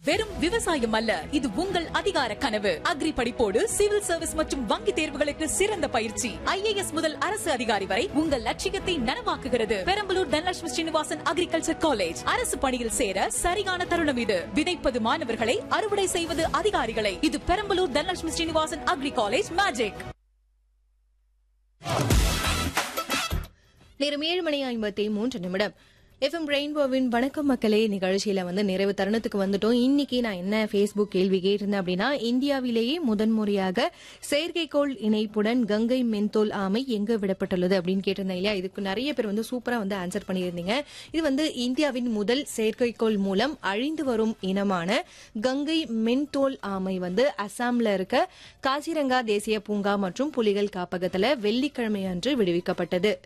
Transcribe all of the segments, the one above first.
வெறும் விவசாயம் அல்ல இது உங்கள் அதிகார கனவு அக்ரி படிப்போடு சிவில் சர்வீஸ் மற்றும் வங்கி தேர்வுகளுக்கு சிறந்த பயிற்சி ஐஏஎஸ் முதல் அரசு அதிகாரி வரை உங்கள் லட்சியத்தை நனவாக்குகிறது பெரம்பலூர் தனலட்சுமி ஸ்ரீனிவாசன் அக்ரிகல்ச்சர் காலேஜ் அரசு பணியில் சேர சரியான தருணம் இது விதைப்பது மாணவர்களை அறுவடை செய்வது அதிகாரிகளை இது Perambalur Dhanalakshmi Srinivasan agri college magic நேரம் ஏழு மணி ஐம்பத்தி மூன்று நிமிடம் எஃப்எம் ரெயின்போவின் வணக்கம் மக்களே நிகழ்ச்சியில வந்து நிறைவு தருணத்துக்கு வந்துட்டோம் இன்னைக்கு நான் என்ன ஃபேஸ்புக் கேள்வி கேட்டிருந்தேன் அப்படின்னா இந்தியாவிலேயே முதன்முறையாக செயற்கைக்கோள் இணைப்புடன் கங்கை மென்தோல் ஆமை எங்க விடப்பட்டுள்ளது அப்படின்னு கேட்டிருந்தேன் இல்லையா இதுக்கு நிறைய பேர் வந்து சூப்பரா வந்து ஆன்சர் பண்ணியிருந்தீங்க இது வந்து இந்தியாவின் முதல் செயற்கைக்கோள் மூலம் அழிந்து வரும் இனமான கங்கை மென்தோல் ஆமை வந்து அசாம்ல இருக்க காசிரங்கா தேசிய பூங்கா மற்றும் புலிகள் காப்பகத்துல வெள்ளிக்கிழமை அன்று விடுவிக்கப்பட்டது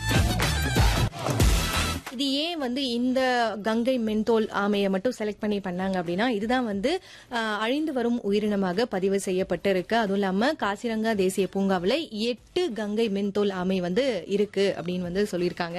இது ஏன் வந்து இந்த கங்கை மென்தோல் ஆமையை மட்டும் செலக்ட் பண்ணி பண்ணாங்க அப்படின்னா இதுதான் வந்து ஆஹ், அழிந்து வரும் உயிரினமாக பதிவு செய்யப்பட்டு இருக்கு அதுவும் இல்லாம காசிரங்கா தேசிய பூங்காவில் எட்டு கங்கை மென்தோல் ஆமை வந்து இருக்கு அப்படின்னு வந்து சொல்லியிருக்காங்க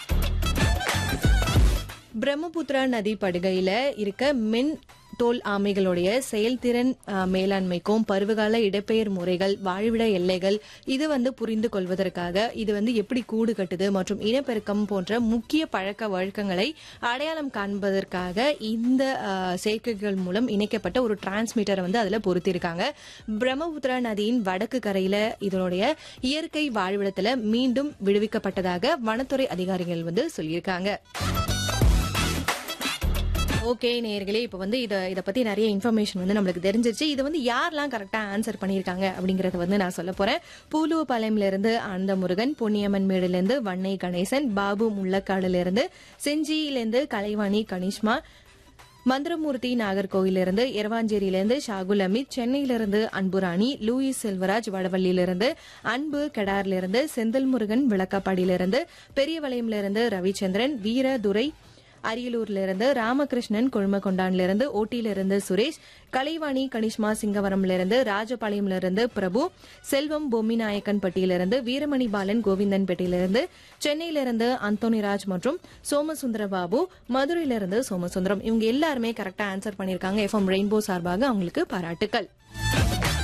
பிரம்மபுத்திரா நதி படுகையில இருக்க மென் தோல் ஆமைகளுடைய செயல்திறன் அஹ், மேலாண்மைக்கும் பருவகால இடப்பெயர் முறைகள் வாழ்விட எல்லைகள் இது வந்து புரிந்து கொள்வதற்காக இது வந்து எப்படி கூடு கட்டுது மற்றும் இனப்பெருக்கம் போன்ற முக்கிய பழக்க வழக்கங்களை அடையாளம் காண்பதற்காக இந்த அஹ், செயற்கைகள் மூலம் இணைக்கப்பட்ட ஒரு டிரான்ஸ்மிட்டரை வந்து அதுல பொருத்திருக்காங்க பிரம்மபுத்திரா நதியின் வடக்கு கரையில இதனுடைய இயற்கை வாழ்விடத்துல மீண்டும் விடுவிக்கப்பட்டதாக வனத்துறை அதிகாரிகள் வந்து சொல்லியிருக்காங்க ஓகே நேயர்களே இப்போ வந்து இதை இதை பற்றி நிறைய இன்ஃபர்மேஷன் வந்து நம்மளுக்கு தெரிஞ்சிருச்சு இது வந்து யாரெல்லாம் கரெக்டாக ஆன்சர் பண்ணியிருக்காங்க அப்படிங்கறத வந்து நான் சொல்ல போகிறேன் பூலுவபாளையம்லேருந்து ஆனந்த முருகன் பொன்னியம்மன் மேடுலேருந்து வன்னை கணேசன் பாபு முள்ளக்காடுலேருந்து செஞ்சியிலேருந்து கலைவாணி கனிஷ்மா மந்திரமூர்த்தி நாகர்கோவிலிருந்து எரவாஞ்சேரியிலிருந்து ஷாகுல் அமித் சென்னையிலிருந்து அன்புராணி லூயிஸ் செல்வராஜ் வடவள்ளியிலிருந்து அன்பு கெடாரிலிருந்து செந்தில் முருகன் விளக்காப்பாடியிலிருந்து பெரியவளையம்லிருந்து ரவிச்சந்திரன் வீரதுரை அரியலூர்ல இருந்து ராமகிருஷ்ணன் கொழுமகொண்டான்ல இருந்து ஓட்டியில இருந்து சுரேஷ் கலைவாணி கனிஷ்மா சிங்கவரம்ல இருந்து ராஜபாளையம்ல இருந்து பிரபு செல்வம் பொம்மிநாயக்கன் பட்டியிலிருந்து வீரமணி பாலன் கோவிந்தன் பெட்டியிலிருந்து சென்னையில இருந்து அந்தோனிராஜ் மற்றும் சோமசுந்தர பாபு மதுரையில இருந்து சோமசுந்தரம் இவங்க எல்லாருமே கரெக்டா ஆன்சர் பண்ணிருக்காங்க எஃப்எம் ரெயின்போ சார்பாக அவங்களுக்கு பாராட்டுக்கள்